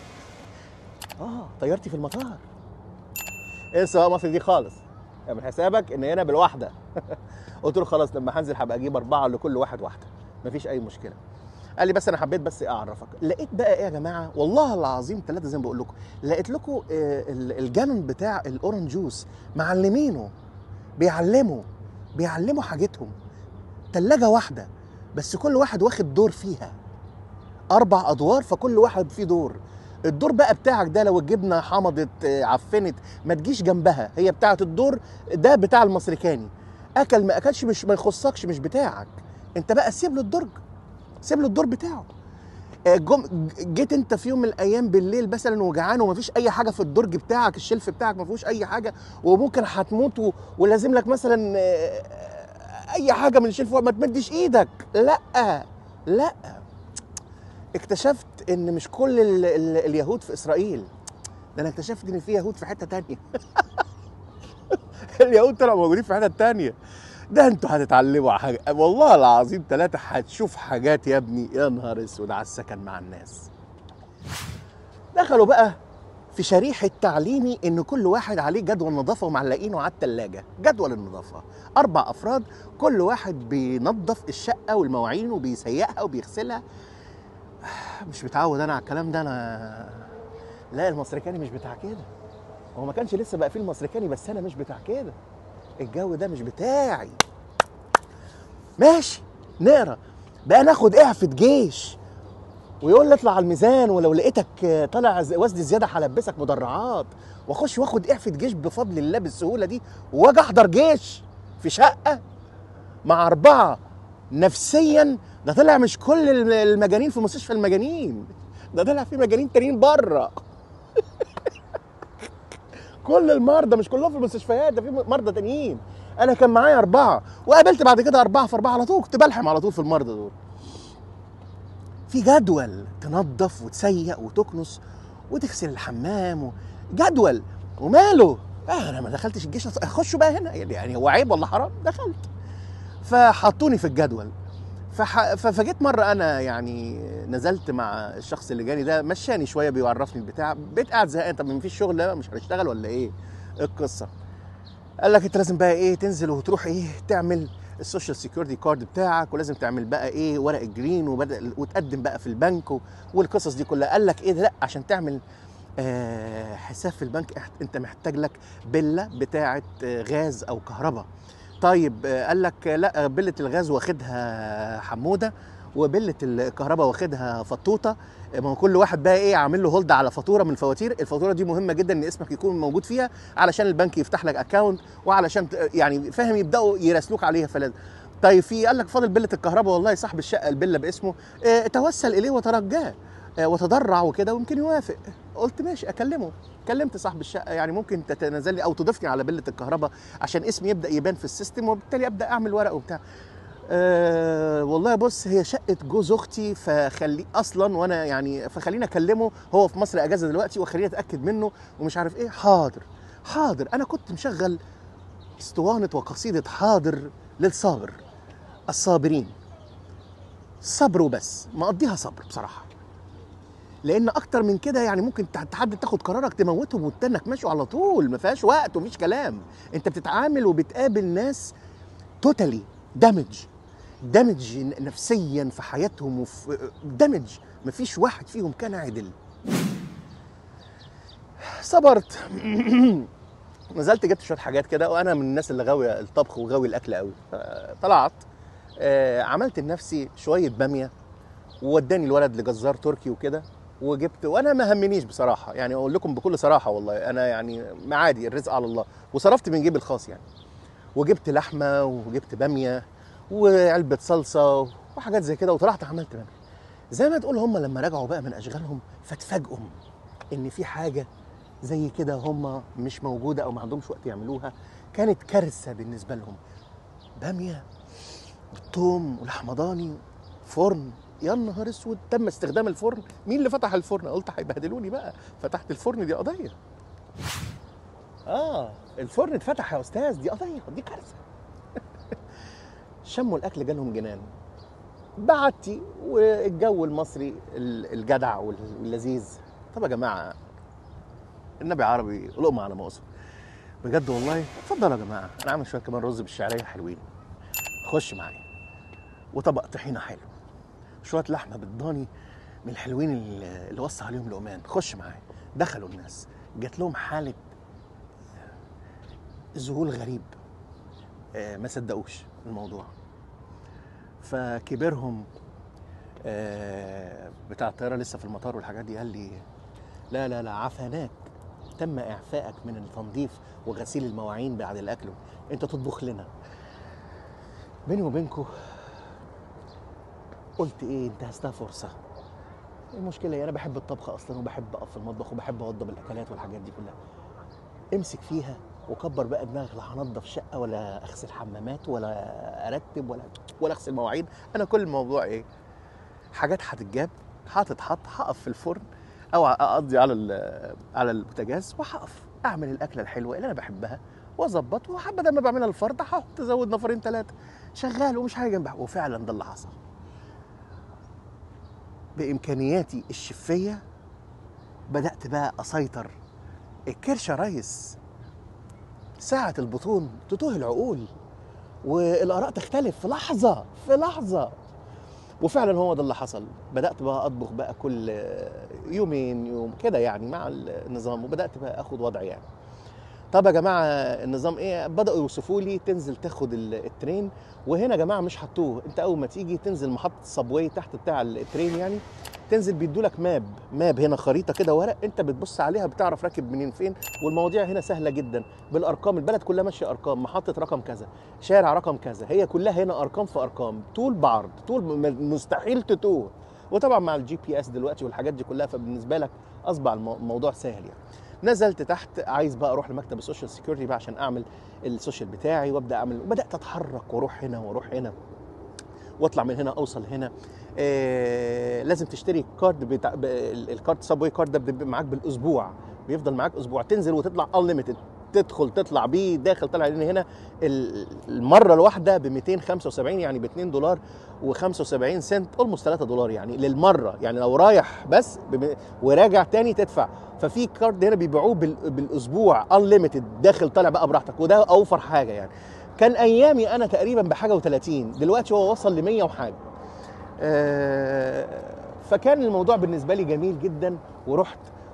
اه طيارتي في المطار انسى بقى مصر دي خالص اعمل حسابك ان هنا بالواحده قلت له خلاص لما هنزل هبقى اجيب اربعه لكل واحد واحده مفيش اي مشكله قال لي بس انا حبيت بس اعرفك لقيت بقى ايه يا جماعه والله العظيم ثلاثه زي ما بقول لكم لقيت لكم آه، ال- الجالون بتاع الاورنج جوس معلمينه بيعلموا بيعلموا حاجتهم ثلاجه واحده بس كل واحد واخد دور فيها اربع ادوار فكل واحد فيه دور الدور بقى بتاعك ده لو الجبنه حمضت آه، عفنت ما تجيش جنبها هي بتاعه الدور ده بتاع المصريكاني اكل ما اكلش مش ما يخصكش مش بتاعك انت بقى سيب له الدرج سيب له الدور بتاعه آه، جم جيت انت في يوم من الايام بالليل مثلا وجعان ومفيش اي حاجه في الدرج بتاعك الشلف بتاعك ما فيهوش اي حاجه وممكن هتموت و- ولازم لك مثلا آه، اي حاجه من الشلف ما تمدش ايدك لا لا اكتشفت ان مش كل ال ال اليهود في اسرائيل ده انا اكتشفت ان في يهود في حته تانية اليهود طلعوا موجودين في حته تانية ده انتوا هتتعلموا حاجه والله العظيم ثلاثه هتشوف حاجات يا ابني يا نهار اسود على السكن مع الناس دخلوا بقى في شريحة تعليمي ان كل واحد عليه جدول نظافة ومعلقينه على التلاجة جدول النظافة اربع افراد كل واحد بينظف الشقة والمواعين وبيسيقها وبيغسلها مش متعود انا على الكلام ده انا لا المصريكاني مش بتاع كده هو ما كانش لسه بقى فيه المصريكاني بس انا مش بتاع كده الجو ده مش بتاعي ماشي نقرا بقى ناخد اعفة جيش ويقول لي اطلع على الميزان ولو لقيتك طالع ز- وزن زياده هلبسك مدرعات واخش واخد اعفة جيش بفضل الله بالسهوله دي واجي احضر جيش في شقه مع اربعه نفسيا ده طلع مش كل الم- المجانين في مستشفى المجانين ده طلع في مجانين تانيين بره كل المرضى مش كلهم في المستشفيات ده في مرضى تانيين انا كان معايا اربعه وقابلت بعد كده اربعه في اربعه على طول كنت بلحم على طول في المرضى دول في جدول تنظف وتسيق وتكنس وتغسل الحمام و... جدول وماله آه انا ما دخلتش الجيش أص- اخش بقى هنا يعني هو عيب ولا حرام دخلت فحطوني في الجدول فح... ف- فجيت مره انا يعني نزلت مع الشخص اللي جاني ده مشاني شويه بيعرفني البتاع بقيت قاعد زهقان طب ما فيش شغل لا مش هنشتغل ولا ايه إيه القصه قال لك انت لازم بقى ايه تنزل وتروح ايه تعمل السوشيال سيكيورتي كارد بتاعك ولازم تعمل بقى ايه ورق الجرين وبدأ وتقدم بقى في البنك و- والقصص دي كلها قال لك ايه ده لا عشان تعمل آه حساب في البنك احت- انت محتاج لك بله بتاعه آه، غاز او كهرباء طيب آه، قال لك آه، لا بله الغاز واخدها حموده وبله الكهرباء واخدها فطوطه ما هو كل واحد بقى ايه عامل له هولد على فاتوره من الفواتير الفاتوره دي مهمه جدا ان اسمك يكون موجود فيها علشان البنك يفتح لك اكونت وعلشان ت- يعني فاهم يبداوا يراسلوك عليها فلازم طيب في قال لك فاضل بله الكهرباء والله صاحب الشقه البله باسمه اه توسل اليه وترجاه اه وتضرع وكده ويمكن يوافق قلت ماشي اكلمه كلمت صاحب الشقه يعني ممكن تتنازل لي او تضيفني على بله الكهرباء عشان اسمي يبدا يبان في السيستم وبالتالي ابدا اعمل ورق وبتاع أه والله بص هي شقه جوز اختي فخلي اصلا وانا يعني فخليني اكلمه هو في مصر اجازه دلوقتي وخليني اتاكد منه ومش عارف ايه حاضر حاضر انا كنت مشغل اسطوانه وقصيده حاضر للصابر الصابرين صبر وبس مقضيها صبر بصراحه لان اكتر من كده يعني ممكن تحدد تاخد قرارك تموتهم وتنك ماشي على طول ما فيهاش وقت ومفيش كلام انت بتتعامل وبتقابل ناس توتالي دامج دامج نفسيا في حياتهم وفي دامج مفيش واحد فيهم كان عدل صبرت نزلت جبت شويه حاجات كده وانا من الناس اللي غاويه الطبخ وغاوي الاكل قوي طلعت آه، عملت لنفسي شويه باميه ووداني الولد لجزار تركي وكده وجبت وانا ما همنيش بصراحه يعني اقول لكم بكل صراحه والله انا يعني عادي الرزق على الله وصرفت من جيبي الخاص يعني وجبت لحمه وجبت باميه وعلبه صلصه وحاجات زي كده وطلعت عملت باميه زي ما تقول هم لما رجعوا بقى من اشغالهم فاتفاجئوا ان في حاجه زي كده هم مش موجوده او ما عندهمش وقت يعملوها كانت كارثه بالنسبه لهم باميه بالثوم ولحمه ضاني فرن يا نهار اسود تم استخدام الفرن مين اللي فتح الفرن قلت هيبهدلوني بقى فتحت الفرن دي قضيه اه الفرن اتفتح يا استاذ دي قضيه دي كارثه شموا الاكل جالهم جنان بعتي والجو المصري ال- الجدع وال- واللذيذ طب يا جماعه النبي عربي لقمه على مقصر بجد والله اتفضلوا يا جماعه انا عامل شويه كمان رز بالشعريه حلوين خش معايا وطبق طحينه حلو شويه لحمه بالضاني من الحلوين اللي اللي وصى عليهم لقمان خش معايا دخلوا الناس جات لهم حاله ذهول غريب آه، ما صدقوش الموضوع فكبرهم آه، بتاع الطياره لسه في المطار والحاجات دي قال لي لا لا لا عفاناك تم اعفائك من التنظيف وغسيل المواعين بعد الاكل انت تطبخ لنا بيني وبينكم قلت ايه انتهزتها فرصه المشكله إيه؟ انا بحب الطبخ اصلا وبحب اقف في المطبخ وبحب اوضب الاكلات والحاجات دي كلها امسك فيها وكبر بقى دماغك لا هنضف شقه ولا اغسل حمامات ولا ارتب ولا ولا اغسل مواعين انا كل الموضوع ايه حاجات هتتجاب هتتحط هقف في الفرن او اقضي على ال- على البوتاجاز وهقف اعمل الاكله الحلوه اللي انا بحبها واظبط وبدل ما بعملها الفرد هحط ازود نفرين ثلاثه شغال ومش حاجه جنبها وفعلا ده اللي حصل بامكانياتي الشفيه بدات بقى اسيطر الكرش يا ريس ساعة البطون تتوه العقول والآراء تختلف في لحظة في لحظة وفعلا هو ده اللي حصل بدأت بقى أطبخ بقى كل يومين يوم كده يعني مع النظام وبدأت بقى أخد وضعي يعني طب يا جماعة النظام إيه بدأوا يوصفوا لي تنزل تاخد ال- الترين وهنا يا جماعة مش هتوه أنت أول ما تيجي تنزل محطة الصبواي تحت بتاع الترين يعني تنزل بيدولك ماب ماب هنا خريطة كده ورق أنت بتبص عليها بتعرف راكب منين فين والمواضيع هنا سهلة جدا بالارقام البلد كلها ماشيه ارقام محطه رقم كذا شارع رقم كذا هي كلها هنا ارقام في ارقام طول بعرض طول م- مستحيل تتوه وطبعا مع الجي بي اس دلوقتي والحاجات دي كلها فبالنسبه لك اصبح المو- الموضوع سهل يعني نزلت تحت عايز بقى اروح لمكتب السوشيال سيكيورتي بقى عشان اعمل السوشيال بتاعي وابدا اعمل وبدات اتحرك واروح هنا واروح هنا واطلع من هنا اوصل هنا آه لازم تشتري كارد بتاع ب- ال- الكارد سبوي كارد ده بيبقى معاك بالاسبوع بيفضل معاك اسبوع تنزل وتطلع انليمتد تدخل تطلع بيه داخل طالع لان هنا ال- المره الواحده ب 275 يعني ب 2 دولار و75 سنت اولموست 3 دولار يعني للمره يعني لو رايح بس بم- وراجع تاني تدفع ففي كارد هنا بيبيعوه بال- بالاسبوع انليمتد داخل طالع بقى براحتك وده اوفر حاجه يعني كان ايامي انا تقريبا بحاجه و30 دلوقتي هو وصل ل 100 وحاجه آه، فكان الموضوع بالنسبه لي جميل جدا ورحت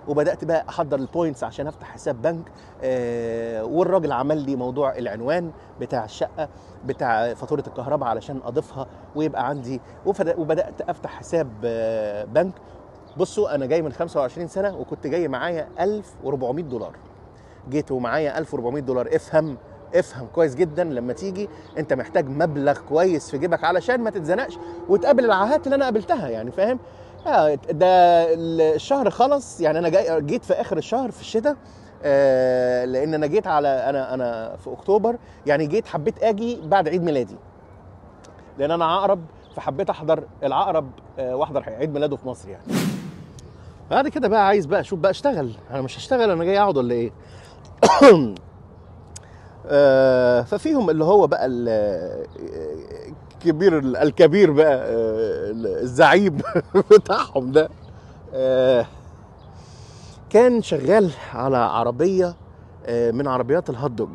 وبدات بقى احضر البوينتس عشان افتح حساب بنك آه، والراجل عمل لي موضوع العنوان بتاع الشقه بتاع فاتوره الكهرباء علشان اضيفها ويبقى عندي وفد- وبدات افتح حساب آه، بنك بصوا انا جاي من 25 سنه وكنت جاي معايا 1400 دولار جيت ومعايا 1400 دولار افهم افهم كويس جدا لما تيجي انت محتاج مبلغ كويس في جيبك علشان ما تتزنقش وتقابل العاهات اللي انا قابلتها يعني فاهم آه، ده الشهر خلص يعني انا جاي جيت في اخر الشهر في الشتاء آه، لان انا جيت على انا انا في اكتوبر يعني جيت حبيت اجي بعد عيد ميلادي لان انا عقرب فحبيت احضر العقرب آه، واحضر عيد ميلاده في مصر يعني بعد كده بقى عايز بقى اشوف بقى اشتغل انا مش هشتغل انا جاي اقعد ولا ايه آه، ففيهم اللي هو بقى ال- الكبير الكبير بقى آه، الزعيم بتاعهم ده آه، كان شغال على عربيه آه، من عربيات الهوت دوج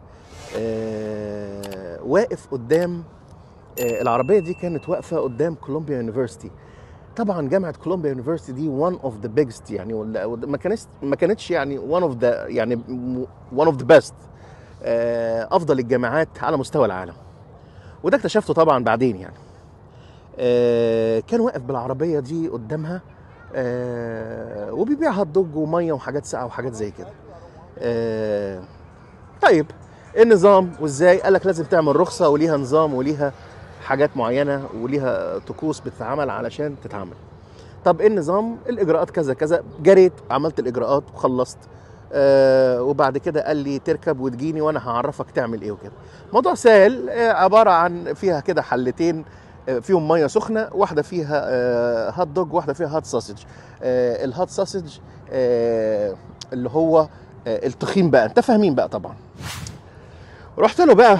آه، واقف قدام آه، العربيه دي كانت واقفه قدام كولومبيا يونيفرسيتي طبعا جامعه كولومبيا يونيفرسيتي دي one اوف ذا بيجست يعني ولا- ولا- ما كانتش ما كانتش يعني one اوف ذا يعني one اوف ذا بيست افضل الجامعات على مستوى العالم وده اكتشفته طبعا بعدين يعني آه، كان واقف بالعربيه دي قدامها آه، وبيبيع هوت دوج وميه وحاجات ساقعه وحاجات زي كده آه، طيب ايه النظام وازاي قال لك لازم تعمل رخصه وليها نظام وليها حاجات معينه وليها طقوس بتتعمل علشان تتعمل طب ايه النظام الاجراءات كذا كذا جريت عملت الاجراءات وخلصت آه وبعد كده قال لي تركب وتجيني وانا هعرفك تعمل ايه وكده موضوع سهل آه عباره عن فيها كده حلتين آه فيهم ميه سخنه واحده فيها آه هات دوج واحده فيها هات ساسج آه الهات ساسج آه اللي هو آه التخين بقى انت فاهمين بقى طبعا رحت له بقى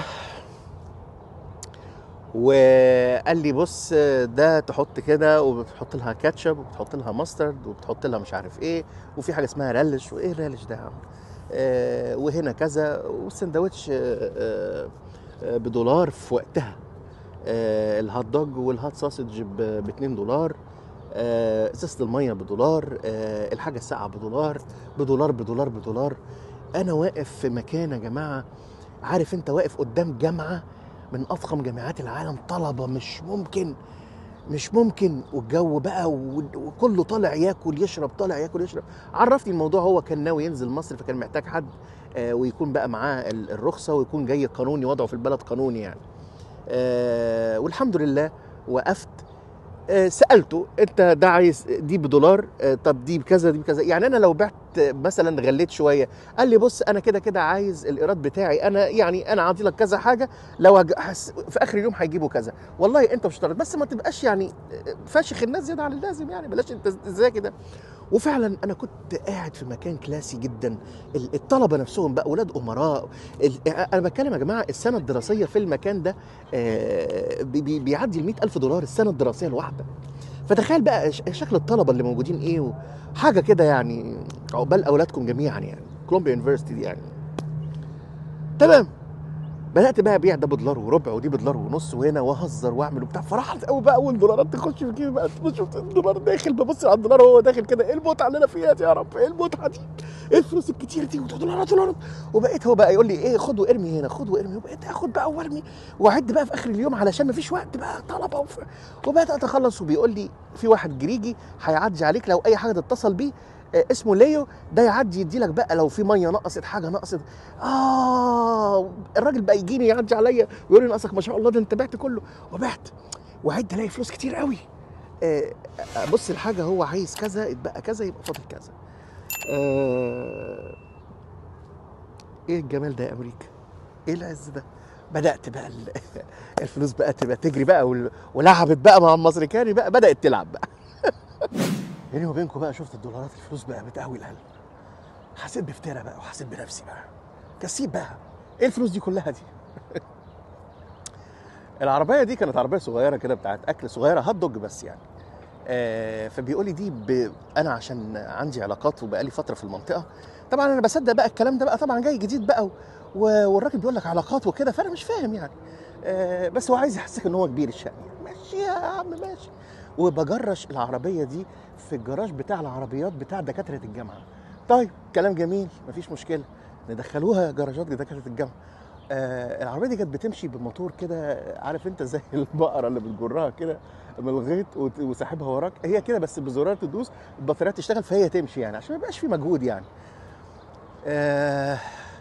وقال لي بص ده تحط كده وبتحط لها كاتشب وبتحط لها ماسترد وبتحط لها مش عارف ايه وفي حاجه اسمها ريلش وايه الريلش ده يا عم آه وهنا كذا والسندوتش آه آه آه، بدولار في وقتها آه الهات دوج والهات ساسج ب 2 دولار آه، ازازه الميه بدولار آه، الحاجه الساقعه بدولار بدولار بدولار بدولار انا واقف في مكان يا جماعه عارف انت واقف قدام جامعه من افخم جامعات العالم طلبه مش ممكن مش ممكن والجو بقى و- وكله طالع ياكل يشرب طالع ياكل يشرب عرفني الموضوع هو كان ناوي ينزل مصر فكان محتاج حد آه، ويكون بقى معاه ال- الرخصه ويكون جاي قانوني وضعه في البلد قانوني يعني آه، والحمد لله وقفت آه، سالته انت ده عايز دي بدولار آه، طب دي بكذا دي بكذا يعني انا لو بعت آه، مثلا غليت شويه قال لي بص انا كده كده عايز الايراد بتاعي انا يعني انا عاطي لك كذا حاجه لو هج... حس... في اخر اليوم هيجيبوا كذا والله انت مش شرط بس ما تبقاش يعني آه، فاشخ الناس زياده عن اللازم يعني بلاش انت ازاي كده وفعلا انا كنت قاعد في مكان كلاسي جدا ال- الطلبه نفسهم بقى اولاد امراء ال- انا بتكلم يا جماعه السنه الدراسيه في المكان ده آه، بي- بي- بيعدي ال ألف دولار السنه الدراسيه الواحده فتخيل بقى ش- شكل الطلبه اللي موجودين ايه حاجه كده يعني عقبال اولادكم جميعا يعني كولومبيا يونيفرستي دي يعني تمام بدات بقى ابيع ده بدولار وربع ودي بدولار ونص وهنا واهزر واعمل وبتاع فرحت قوي بقى اول دولارات تخش في جيبي بقى شفت الدولار داخل ببص على الدولار وهو داخل كده ايه المتعه اللي انا فيها دي يا رب ايه المتعه دي ايه الفلوس الكتير دي ودولارات دولارات وبقيت هو بقى يقول لي ايه خد وارمي هنا خد وارمي وبقيت اخد بقى وارمي واعد بقى في اخر اليوم علشان مفيش وقت بقى طلبه وف... وبقيت اتخلص وبيقول لي في واحد جريجي هيعدي عليك لو اي حاجه تتصل بيه آه، اسمه ليو ده يعدي يدي لك بقى لو في ميه نقصت حاجه نقصت اه الراجل بقى يجيني يعدي عليا ويقول لي ناقصك ما شاء الله ده انت بعت كله وبعت وعد الاقي فلوس كتير قوي آه، ابص الحاجه هو عايز كذا يتبقى كذا يبقى فاضل كذا آه، ايه الجمال ده يا امريكا ايه العز ده بدات بقى ال- الفلوس بقى تبقى تجري بقى وال- ولعبت بقى مع المصريكاني بقى بدات تلعب بقى بيني وبينكم بقى شفت الدولارات الفلوس بقى بتقوي القلب حسيت بفترة بقى وحسيت بنفسي بقى كسيب بقى ايه الفلوس دي كلها دي العربيه دي كانت عربيه صغيره كده بتاعت اكل صغيره هات دوج بس يعني آه فبيقول لي دي ب... انا عشان عندي علاقات وبقالي فتره في المنطقه طبعا انا بصدق بقى الكلام ده بقى طبعا جاي جديد بقى و... والراجل بيقول لك علاقات وكده فانا مش فاهم يعني آه بس هو عايز يحسسك ان هو كبير الشأن يعني ماشي يا عم ماشي وبجرش العربيه دي في الجراج بتاع العربيات بتاع دكاتره الجامعه طيب كلام جميل مفيش مشكله ندخلوها جراجات دكاتره الجامعه آه العربيه دي كانت بتمشي بموتور كده عارف انت زي البقره اللي بتجرها كده من الغيط وت- وساحبها وراك هي كده بس بزرار تدوس البطاريه تشتغل فهي تمشي يعني عشان ما يبقاش في مجهود يعني آه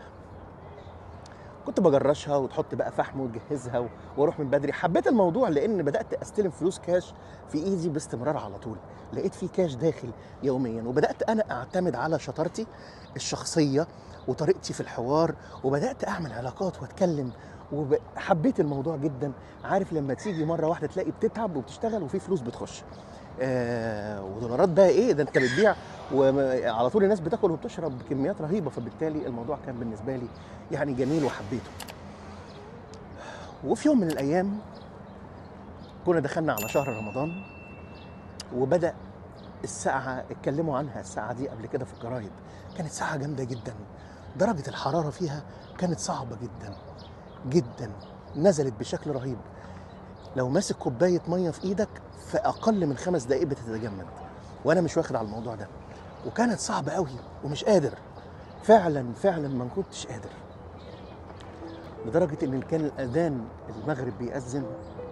كنت بجرشها وتحط بقى فحم وتجهزها و- واروح من بدري حبيت الموضوع لان بدات استلم فلوس كاش في ايدي باستمرار على طول لقيت في كاش داخل يوميا وبدات انا اعتمد على شطارتي الشخصيه وطريقتي في الحوار وبدات اعمل علاقات واتكلم وحبيت الموضوع جدا عارف لما تيجي مره واحده تلاقي بتتعب وبتشتغل وفي فلوس بتخش آه ودولارات بقى ايه ده انت بتبيع وعلى طول الناس بتاكل وبتشرب بكميات رهيبه فبالتالي الموضوع كان بالنسبه لي يعني جميل وحبيته وفي يوم من الايام كنا دخلنا على شهر رمضان وبدا الساعه اتكلموا عنها الساعه دي قبل كده في الجرايد كانت ساعه جامده جدا درجه الحراره فيها كانت صعبه جدا جدا نزلت بشكل رهيب لو ماسك كوبايه ميه في ايدك في اقل من خمس دقائق بتتجمد وانا مش واخد على الموضوع ده وكانت صعبه قوي ومش قادر فعلا فعلا ما كنتش قادر لدرجه ان كان الاذان المغرب بيأذن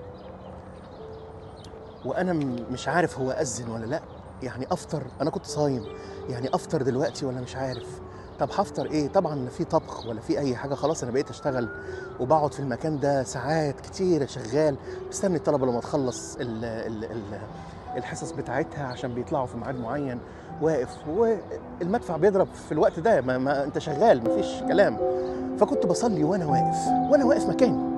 وانا م- مش عارف هو اذن ولا لا يعني افطر انا كنت صايم يعني افطر دلوقتي ولا مش عارف طب هفطر ايه طبعا لا في طبخ ولا في اي حاجه خلاص انا بقيت اشتغل وبقعد في المكان ده ساعات كتيره شغال مستني الطلبه لما تخلص ال ال ال الحصص بتاعتها عشان بيطلعوا في ميعاد معين واقف والمدفع بيضرب في الوقت ده ما, ما انت شغال مفيش كلام فكنت بصلي وانا واقف وانا واقف مكاني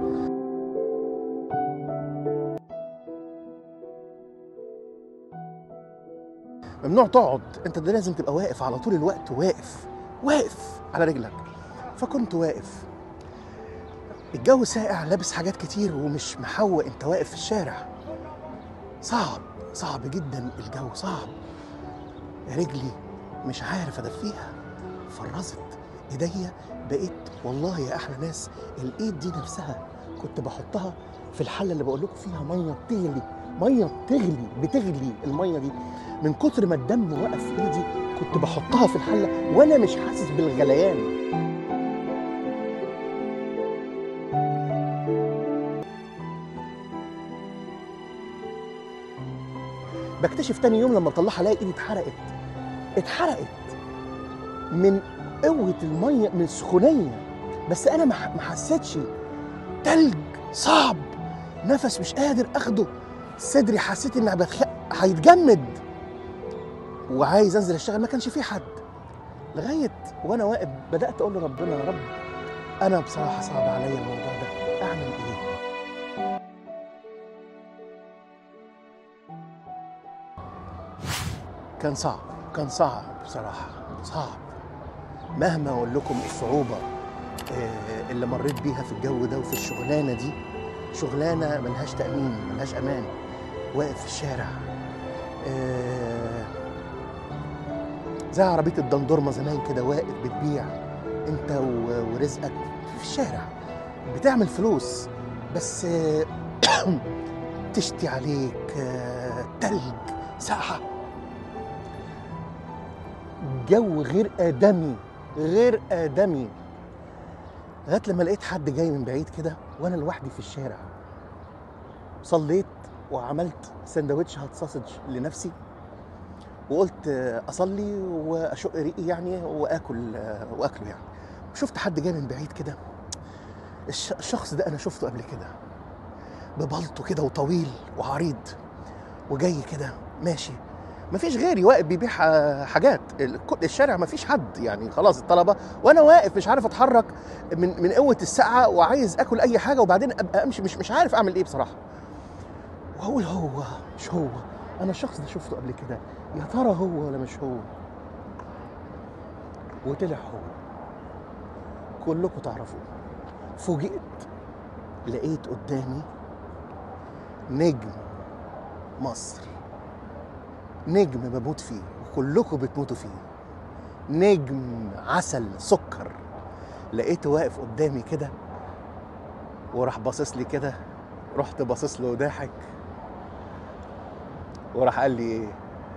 ممنوع تقعد انت ده لازم تبقى واقف على طول الوقت واقف واقف على رجلك فكنت واقف الجو ساقع لابس حاجات كتير ومش محوق انت واقف في الشارع صعب صعب جدا الجو صعب رجلي مش عارف ادفيها فرزت ايديا بقيت والله يا احلى ناس الايد دي نفسها كنت بحطها في الحله اللي بقول لكم فيها ميه بتغلي ميه بتغلي بتغلي الميه دي من كتر ما الدم وقف في ايدي كنت بحطها في الحله وانا مش حاسس بالغليان بكتشف تاني يوم لما بطلعها الاقي ايدي اتحرقت اتحرقت من قوه الميه من السخونيه بس انا ما ح- ما حسيتش تلج صعب نفس مش قادر اخده صدري حسيت ان بتخ... هيتجمد وعايز انزل اشتغل ما كانش في حد لغايه وانا واقف بدات اقول لربنا يا رب انا بصراحه صعب عليا الموضوع ده اعمل ايه كان صعب كان صعب بصراحه صعب مهما اقول لكم الصعوبه آه، اللي مريت بيها في الجو ده وفي الشغلانه دي شغلانه ملهاش تامين ملهاش امان واقف في الشارع آه، زي عربيه الدندورمه زمان كده واقف بتبيع انت و- ورزقك في الشارع بتعمل فلوس بس آه، تشتي عليك آه، تلج ساعة جو غير آدمي غير آدمي لغاية لما لقيت حد جاي من بعيد كده وأنا لوحدي في الشارع صليت وعملت سندوتش هات ساسج لنفسي وقلت آه، اصلي واشق ريقي يعني واكل آه، واكله يعني شفت حد جاي من بعيد كده الش- الشخص ده انا شفته قبل كده ببلطو كده وطويل وعريض وجاي كده ماشي مفيش غيري واقف بيبيع ح- حاجات ال- كل- الشارع مفيش حد يعني خلاص الطلبه وانا واقف مش عارف اتحرك من من قوه السقعه وعايز اكل اي حاجه وبعدين ابقى امشي مش مش عارف اعمل ايه بصراحه واقول هو مش هو انا الشخص ده شفته قبل كده يا ترى هو ولا مش هو وطلع هو كلكم تعرفوه فوجئت لقيت قدامي نجم مصر نجم بموت فيه وكلكم بتموتوا فيه نجم عسل سكر لقيته واقف قدامي كده وراح باصص لي كده رحت باصص له وضاحك وراح قال لي ايه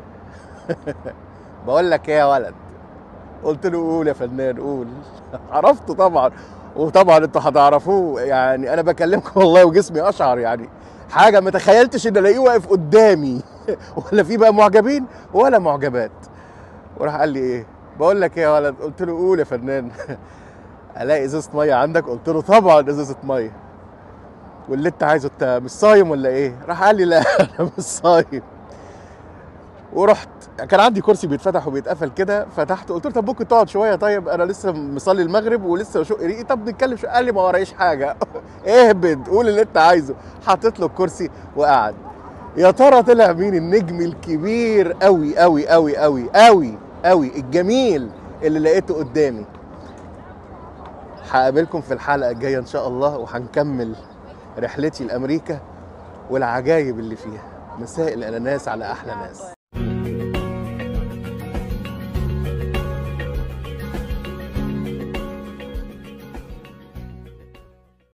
بقول لك ايه يا ولد قلت له قول يا فنان قول عرفته طبعا وطبعا انتوا هتعرفوه يعني انا بكلمكم والله وجسمي اشعر يعني حاجه ما تخيلتش ان الاقيه واقف قدامي ولا في بقى معجبين ولا معجبات وراح قال لي ايه بقول لك ايه يا ولد قلت له قول يا فنان الاقي ازازه ميه عندك قلت له طبعا ازازه ميه واللي انت عايزه انت مش صايم ولا ايه راح قال لي لا انا مش صايم ورحت كان عندي كرسي بيتفتح وبيتقفل كده فتحته قلت له طب ممكن تقعد شويه طيب انا لسه مصلي المغرب ولسه بشق ريقي طب نتكلم شويه قال لي ما ورايش حاجه اهبد قول اللي انت عايزه حطيت له الكرسي وقعد يا ترى طلع مين النجم الكبير قوي قوي قوي قوي قوي قوي الجميل اللي لقيته قدامي هقابلكم في الحلقه الجايه ان شاء الله وهنكمل رحلتي لامريكا والعجايب اللي فيها مساء الاناناس على احلى ناس